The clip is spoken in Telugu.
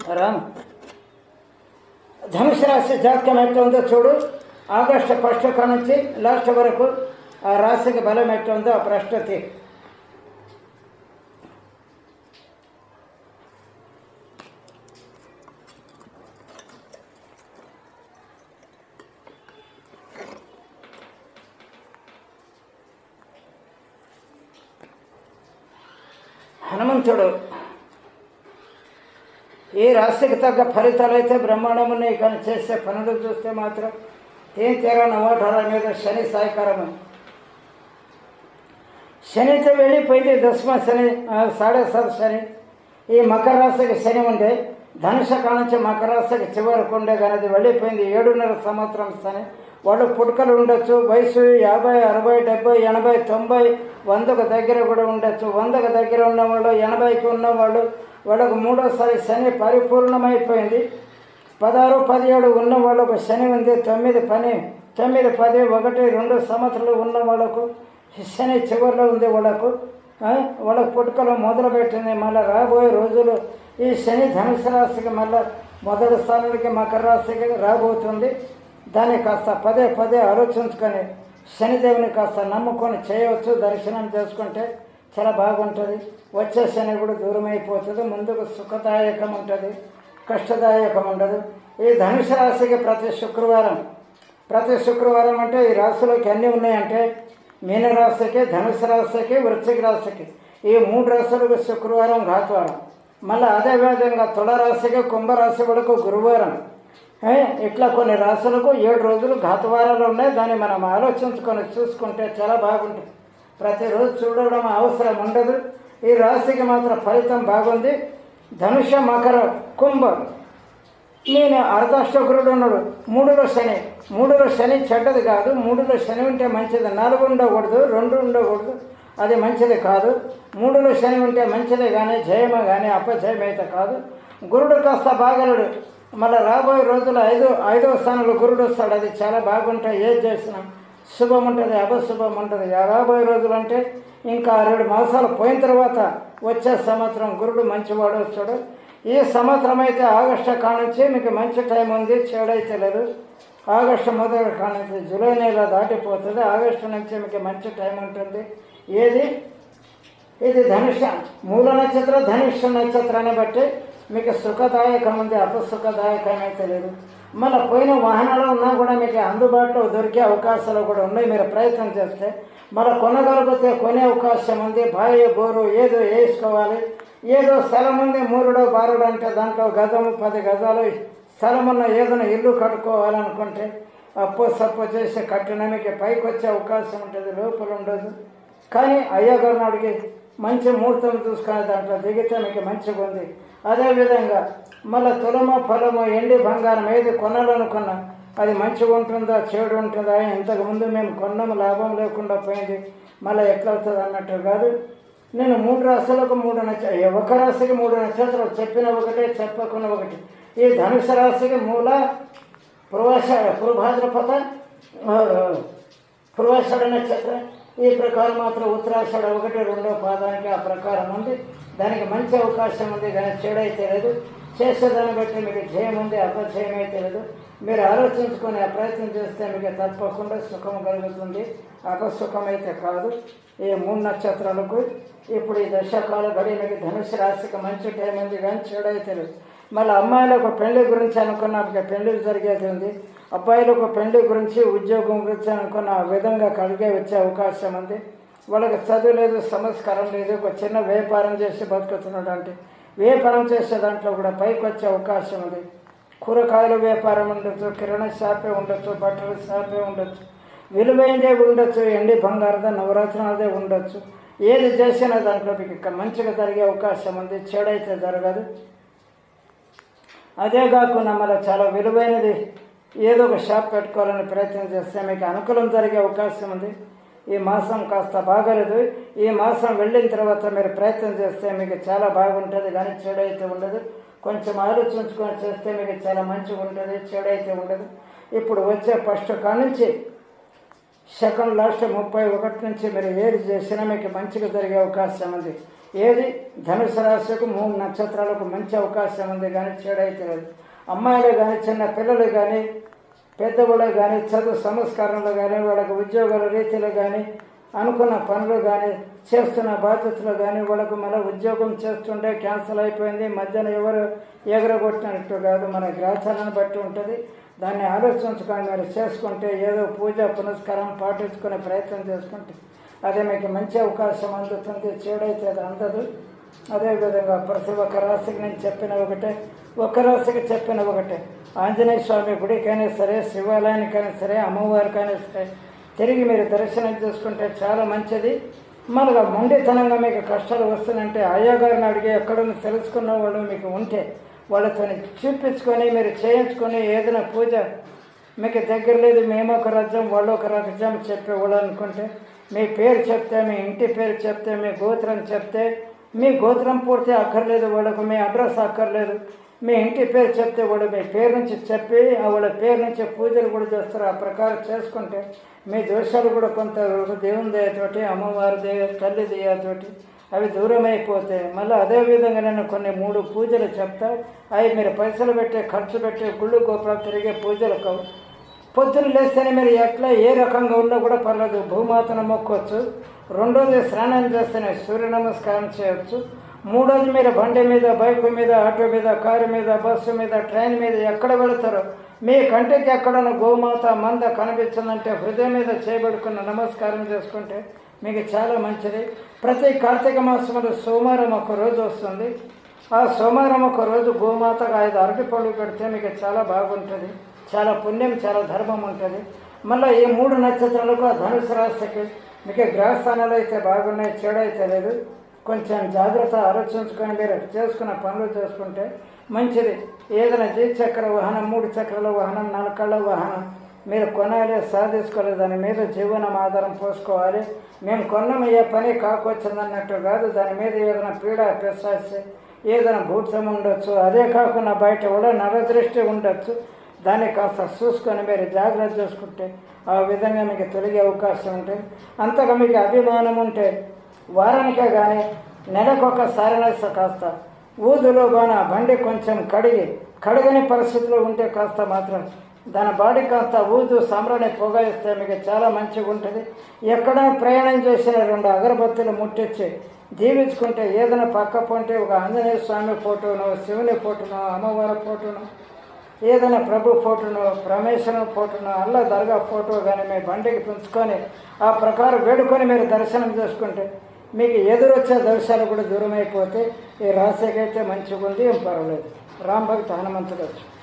రామ్ ధనుసు రాశి జాతకం ఎట్లా ఉందో చూడు ఆగస్టు ఫస్ట్ నుంచి లాస్ట్ వరకు ఆ రాశికి బలం ఎట్లా ఉందో ఆ ప్రశ్నతి హనుమంతుడు ఏ రాశికి తగ్గ ఫలితాలు అయితే బ్రహ్మాండం ఉన్నాయి కానీ చేసే పనులు చూస్తే మాత్రం ఏం తీరా నవోటాల మీద శని సాయకారము శనితో వెళ్ళిపోయింది దశమ శని ఆ, సాడే సాత్ శని ఈ మకర రాశికి శని ఉండే ధనుష కానుంచి మకర రాశికి చివరకు ఉండే కానీ అది వెళ్ళిపోయింది ఏడున్నర సంవత్సరం శని వాళ్ళు పుట్టుకలు ఉండొచ్చు వయసు యాభై అరవై డెబ్బై ఎనభై తొంభై వందకు దగ్గర కూడా ఉండొచ్చు వందకు దగ్గర ఉన్నవాళ్ళు ఎనభైకి ఉన్నవాళ్ళు వాళ్ళకు మూడోసారి శని పరిపూర్ణమైపోయింది పదహారు పదిహేడు ఉన్న వాళ్ళకు శని ఉంది తొమ్మిది పని తొమ్మిది పది ఒకటి రెండు సంవత్సరాలు ఉన్న వాళ్ళకు శని చివరిలో ఉంది వాళ్ళకు ఆ, వాళ్ళకు పుట్టుకలు మొదలు పెట్టింది మళ్ళీ రాబోయే రోజులు ఈ శని ధనుసు రాశికి మళ్ళీ మొదటి స్థానానికి మకర రాశికి రాబోతుంది దాన్ని కాస్త పదే పదే ఆలోచించుకొని శనిదేవుని కాస్త నమ్ముకొని చేయవచ్చు దర్శనం చేసుకుంటే చాలా బాగుంటుంది వచ్చే శని కూడా దూరం అయిపోతుంది ముందుకు సుఖదాయకం ఉంటుంది కష్టదాయకం ఉండదు ఈ ధనుసు రాశికి ప్రతి శుక్రవారం ప్రతి శుక్రవారం అంటే ఈ రాశిలోకి అన్నీ ఉన్నాయంటే మీనరాశికి ధనుసు రాశికి వృశ్చిక రాశికి ఈ మూడు రాశులకు శుక్రవారం ఘాతవారం మళ్ళీ అదేవిధంగా తులరాశికి కుంభరాశి వరకు గురువారం ఏ, ఇట్లా కొన్ని రాశులకు ఏడు రోజులు ఘాతవారాలు ఉన్నాయి దాన్ని మనం ఆలోచించుకొని చూసుకుంటే చాలా బాగుంటుంది ప్రతిరోజు చూడడం అవసరం ఉండదు ఈ రాశికి మాత్రం ఫలితం బాగుంది ధనుష మకర కుంభ నేను అర్ధాష్టకురుడు ఉన్నాడు మూడులో శని మూడులో శని చెడ్డది కాదు మూడులో శని ఉంటే మంచిది నాలుగు ఉండకూడదు రెండు ఉండకూడదు అది మంచిది కాదు మూడులో శని ఉంటే మంచిదే కానీ జయమ కానీ అపజయం అయితే కాదు గురుడు కాస్త బాగలడు మళ్ళీ రాబోయే రోజుల్లో ఐదో ఐదవ స్థానంలో గురుడు వస్తాడు అది చాలా బాగుంటాయి ఏది చేసినా శుభం ఉంటుంది అపశుభం ఉంటుంది ఆ రాబోయే రోజులు అంటే ఇంకా రెండు మాసాలు పోయిన తర్వాత వచ్చే సంవత్సరం గురుడు మంచివాడు వస్తాడు ఈ సంవత్సరం అయితే ఆగస్టు కానుంచి మీకు మంచి టైం ఉంది చెడైతే లేదు ఆగస్టు మొదటి కానుంచి జూలై నెల దాటిపోతుంది ఆగస్టు నుంచి మీకు మంచి టైం ఉంటుంది ఏది ఇది ధనుష మూల నక్షత్రం ధనుష నక్షత్రాన్ని బట్టి మీకు సుఖదాయకం ఉంది అపసుఖదాయకం అయితే లేదు మళ్ళీ పోయిన వాహనాలు ఉన్నా కూడా మీకు అందుబాటులో దొరికే అవకాశాలు కూడా ఉన్నాయి మీరు ప్రయత్నం చేస్తే మళ్ళీ కొనగలిగితే కొనే అవకాశం ఉంది బాయి బోరు ఏదో వేసుకోవాలి ఏదో స్థలం ఉంది మూరుడో బారుడు అంటే దాంట్లో గజము పది గజాలు స్థలం ఉన్న ఏదైనా ఇల్లు కట్టుకోవాలనుకుంటే అప్పు సప్పు చేసి కట్టిన మీకు పైకి వచ్చే అవకాశం ఉంటుంది లోపల ఉండదు కానీ అయ్యగారిని అడిగి మంచి ముహూర్తం చూసుకునే దాంట్లో దిగితే మీకు మంచిగా ఉంది అదేవిధంగా మళ్ళీ తులమ ఫలము ఎండి బంగారం ఏది కొనాలనుకున్నా అది మంచిగా ఉంటుందా చెడు ఉంటుందా ఇంతకుముందు మేము కొన్నాము లాభం లేకుండా పోయింది మళ్ళీ ఎట్లా అవుతుంది అన్నట్టు కాదు నేను మూడు రాశులకు మూడు నక్ష ఒక రాశికి మూడు నక్షత్రాలు చెప్పిన ఒకటే చెప్పకున్న ఒకటి ఈ ధనుసు రాశికి మూల పూర్వాష పూర్వభాద్రపద ఆ, పూర్వాషాఢ నక్షత్రం ఈ ప్రకారం మాత్రం ఉత్తరాషాఢ ఒకటి రెండో పాదానికి ఆ ప్రకారం ఉంది దానికి మంచి అవకాశం ఉంది కానీ చెడు అయితే లేదు చేసేదాన్ని బట్టి మీకు జయం ఉంది అపజయం అయితే లేదు మీరు ఆలోచించుకొని ఆ ప్రయత్నం చేస్తే మీకు తప్పకుండా సుఖం కలుగుతుంది అపసుఖం అయితే కాదు ఈ మూడు నక్షత్రాలకు ఇప్పుడు ఈ దశకాల గడి మీకు ధనుసు రాశికి మంచి టైం ఉంది కానీ చెడు అయితే లేదు మళ్ళీ అమ్మాయిలకు పెళ్లి గురించి అనుకున్నప్పుడు పెళ్లి జరిగేది ఉంది అబ్బాయిలకు పెళ్లి గురించి ఉద్యోగం గురించి అనుకున్న ఆ విధంగా కలిగే వచ్చే అవకాశం ఉంది వాళ్ళకి చదువు లేదు సంస్కారం లేదు ఒక చిన్న వ్యాపారం చేసి బతుకుతున్నాడు అంటే వ్యాపారం చేసే దాంట్లో కూడా పైకి వచ్చే అవకాశం ఉంది కూరగాయల వ్యాపారం ఉండొచ్చు కిరాణా షాపే ఉండొచ్చు బట్టల షాపే ఉండొచ్చు విలువైనదే ఉండొచ్చు ఎండి బంగారద నవరత్నాలదే ఉండొచ్చు ఏది చేసినా దాంట్లో మీకు ఇక్కడ మంచిగా జరిగే అవకాశం ఉంది చెడైతే జరగదు అదే కాకుండా మళ్ళీ చాలా విలువైనది ఏదో ఒక షాప్ పెట్టుకోవాలని ప్రయత్నం చేస్తే మీకు అనుకూలం జరిగే అవకాశం ఉంది ఈ మాసం కాస్త బాగలేదు ఈ మాసం వెళ్ళిన తర్వాత మీరు ప్రయత్నం చేస్తే మీకు చాలా బాగుంటుంది కానీ చెడు అయితే ఉండదు కొంచెం ఆలోచించుకొని చేస్తే మీకు చాలా మంచిగా ఉంటుంది చెడు అయితే ఉండదు ఇప్పుడు వచ్చే ఫస్ట్ కానుంచి సెకండ్ లాస్ట్ ముప్పై ఒకటి నుంచి మీరు ఏది చేసినా మీకు మంచిగా జరిగే అవకాశం ఉంది ఏది ధనుసు రాశికి మూడు నక్షత్రాలకు మంచి అవకాశం ఉంది కానీ చెడైతే లేదు అమ్మాయిలు కానీ చిన్న పిల్లలు కానీ పెద్దవాళ్ళు కానీ చదువు సంస్కారంలో కానీ వాళ్ళకి ఉద్యోగాల రీతిలో కానీ అనుకున్న పనులు కానీ చేస్తున్న బాధ్యతలు కానీ వాళ్ళకు మన ఉద్యోగం చేస్తుంటే క్యాన్సిల్ అయిపోయింది మధ్యన ఎవరు ఎగరగొట్టినట్టు కాదు మన గ్రాచారాన్ని బట్టి ఉంటుంది దాన్ని ఆలోచించుకొని మీరు చేసుకుంటే ఏదో పూజ పునస్కారం పాటించుకునే ప్రయత్నం చేసుకుంటే అదే మీకు మంచి అవకాశం అందుతుంది చెడైతే అది అందదు అదేవిధంగా ప్రతి ఒక్క రాశికి నేను చెప్పిన ఒకటే ఒక్క రాశికి చెప్పిన ఒకటే ఆంజనేయ స్వామి గుడికైనా సరే శివాలయానికైనా సరే అమ్మవారికైనా సరే తిరిగి మీరు దర్శనం చేసుకుంటే చాలా మంచిది మళ్ళీ మొండితనంగా మీకు కష్టాలు వస్తున్నాయంటే అయ్యా గారిని అడిగి ఎక్కడన్నా తెలుసుకున్న వాళ్ళు మీకు ఉంటే వాళ్ళతో చూపించుకొని మీరు చేయించుకొని ఏదైనా పూజ మీకు దగ్గర లేదు మేము ఒక రాజ్యం వాళ్ళు ఒక రాజ్యం చెప్పేవాళ్ళు అనుకుంటే మీ పేరు చెప్తే మీ ఇంటి పేరు చెప్తే మీ గోత్రం చెప్తే మీ గోత్రం పూర్తి అక్కర్లేదు వాళ్ళకు మీ అడ్రస్ అక్కర్లేదు మీ ఇంటి పేరు చెప్తే వాడు మీ పేరు నుంచి చెప్పి ఆ వాళ్ళ పేరు నుంచి పూజలు కూడా చేస్తారు ఆ ప్రకారం చేసుకుంటే మీ దోషాలు కూడా కొంత దేవుని దయతోటి అమ్మవారి దయ తల్లి దయతోటి అవి దూరం అయిపోతాయి మళ్ళీ అదే విధంగా నేను కొన్ని మూడు పూజలు చెప్తా అవి మీరు పైసలు పెట్టే ఖర్చు పెట్టే గుళ్ళు గోపురాలు తిరిగే పూజలు కావు పొద్దున లేస్తేనే మీరు ఎట్లా ఏ రకంగా ఉన్నా కూడా పర్లేదు భూమాతను మొక్కొచ్చు రెండోది స్నానం చేస్తేనే సూర్య నమస్కారం చేయొచ్చు మూడోది మీరు బండి మీద బైక్ మీద ఆటో మీద కారు మీద బస్సు మీద ట్రైన్ మీద ఎక్కడ వెళతారో మీ కంటికి ఎక్కడన్నా గోమాత మంద కనిపించిందంటే హృదయం మీద చేయబడుకున్న నమస్కారం చేసుకుంటే మీకు చాలా మంచిది ప్రతి కార్తీక మాసంలో సోమవారం ఒక రోజు వస్తుంది ఆ సోమవారం ఒక రోజు గోమాతకు ఐదు అరటిపళ్ళు పెడితే మీకు చాలా బాగుంటుంది చాలా పుణ్యం చాలా ధర్మం ఉంటుంది మళ్ళీ ఈ మూడు నక్షత్రాలకు ఆ ధనుసు రాశికి మీకు గ్రహస్థానాలు అయితే బాగున్నాయి చెడు అయితే లేదు కొంచెం జాగ్రత్త ఆలోచించుకొని మీరు చేసుకున్న పనులు చేసుకుంటే మంచిది ఏదైనా ద్విచక్ర వాహనం మూడు చక్రాల వాహనం నలకళ్ళ వాహనం మీరు కొనాలి సాధించుకోవాలి దాని మీద జీవనం ఆధారం పోసుకోవాలి మేము కొన్నాం ఏ పని కాకొచ్చిందన్నట్టు కాదు దాని మీద ఏదైనా పీడ పెసాసి ఏదైనా భూతం ఉండొచ్చు అదే కాకుండా బయట కూడా నరదృష్టి ఉండొచ్చు దాన్ని కాస్త చూసుకొని మీరు జాగ్రత్త చేసుకుంటే ఆ విధంగా మీకు తొలగే అవకాశం ఉంటుంది అంతగా మీకు అభిమానం ఉంటే వారానికే కానీ నెలకొకసారైనా కాస్త ఊదులో బాన బండి కొంచెం కడిగి కడగని పరిస్థితిలో ఉంటే కాస్త మాత్రం దాని బాడీ కాస్త ఊదు సంబరాన్ని పొగ ఇస్తే మీకు చాలా మంచిగా ఉంటుంది ఎక్కడ ప్రయాణం చేసిన రెండు అగరబత్తులు ముట్టించి జీవించుకుంటే ఏదైనా పక్క పొంటే ఒక ఆంజనేయ స్వామి ఫోటోను శివుని ఫోటోను అమ్మవారి ఫోటోను ఏదైనా ప్రభు ఫోటోను పరమేశ్వరం ఫోటోను అల్లా దర్గా ఫోటో కానీ మీ బండికి పెంచుకొని ఆ ప్రకారం వేడుకొని మీరు దర్శనం చేసుకుంటే మీకు ఎదురొచ్చే దర్శనాలు కూడా దూరం అయిపోతే ఈ రాశికైతే మంచిగా ఉంది ఏం పర్వాలేదు రామ్ భక్త హనుమంతుడు వచ్చి